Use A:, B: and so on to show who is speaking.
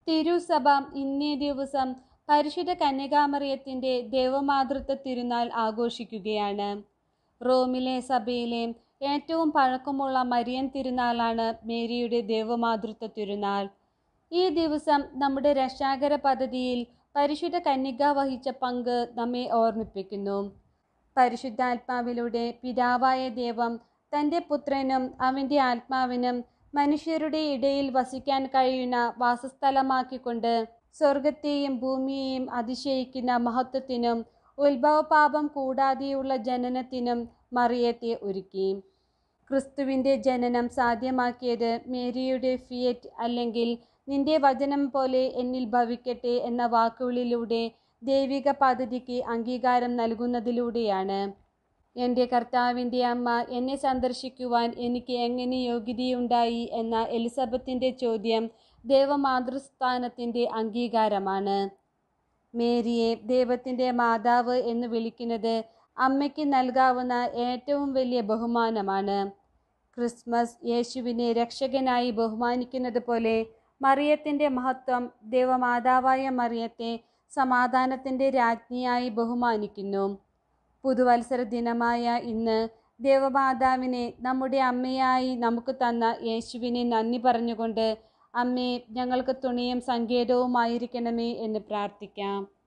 A: തിരുസഭ ഇന്നേ ദിവസം പരിശുദ്ധ കന്യകാമറിയത്തിന്റെ ദേവമാതൃത്വ തിരുനാൾ ആഘോഷിക്കുകയാണ് റോമിലെ സഭയിലെ ഏറ്റവും പഴക്കമുള്ള മരിയൻ തിരുനാളാണ് മേരിയുടെ ദേവമാതൃത്വ തിരുനാൾ ഈ ദിവസം നമ്മുടെ രക്ഷാകര പദ്ധതിയിൽ പരിശുദ്ധ കന്യക വഹിച്ച പങ്ക് നമ്മെ ഓർമ്മിപ്പിക്കുന്നു പരിശുദ്ധാത്മാവിലൂടെ പിതാവായ ദൈവം തൻ്റെ പുത്രനും അവൻ്റെ ആത്മാവിനും മനുഷ്യരുടെ ഇടയിൽ വസിക്കാൻ കഴിയുന്ന വാസസ്ഥലമാക്കിക്കൊണ്ട് സ്വർഗത്തെയും ഭൂമിയെയും അതിശയിക്കുന്ന മഹത്വത്തിനും ഉത്ഭവപാപം കൂടാതെയുള്ള ജനനത്തിനും മറിയത്തെ ഒരുക്കി ക്രിസ്തുവിൻ്റെ ജനനം സാധ്യമാക്കിയത് മേരിയുടെ ഫിയറ്റ് അല്ലെങ്കിൽ നിന്റെ വചനം പോലെ എന്നിൽ ഭവിക്കട്ടെ എന്ന വാക്കുകളിലൂടെ ദൈവിക പദ്ധതിക്ക് അംഗീകാരം നൽകുന്നതിലൂടെയാണ് എൻ്റെ കർത്താവിൻ്റെ അമ്മ എന്നെ സന്ദർശിക്കുവാൻ എനിക്ക് എങ്ങനെ യോഗ്യതയുണ്ടായി എന്ന എലിസബത്തിൻ്റെ ചോദ്യം ദേവമാതൃസ്ഥാനത്തിൻ്റെ അംഗീകാരമാണ് മേരിയെ ദൈവത്തിൻ്റെ മാതാവ് എന്ന് വിളിക്കുന്നത് അമ്മയ്ക്ക് നൽകാവുന്ന ഏറ്റവും വലിയ ബഹുമാനമാണ് ക്രിസ്മസ് യേശുവിനെ രക്ഷകനായി ബഹുമാനിക്കുന്നത് പോലെ മറിയത്തിൻ്റെ മഹത്വം ദേവമാതാവായ മറിയത്തെ സമാധാനത്തിൻ്റെ രാജ്ഞിയായി ബഹുമാനിക്കുന്നു പുതുവത്സര ദിനമായ ഇന്ന് ദേവമാതാവിനെ നമ്മുടെ അമ്മയായി നമുക്ക് തന്ന യേശുവിനെ നന്ദി പറഞ്ഞുകൊണ്ട് അമ്മേ ഞങ്ങൾക്ക് തുണയും സങ്കേതവുമായിരിക്കണമേ എന്ന് പ്രാർത്ഥിക്കാം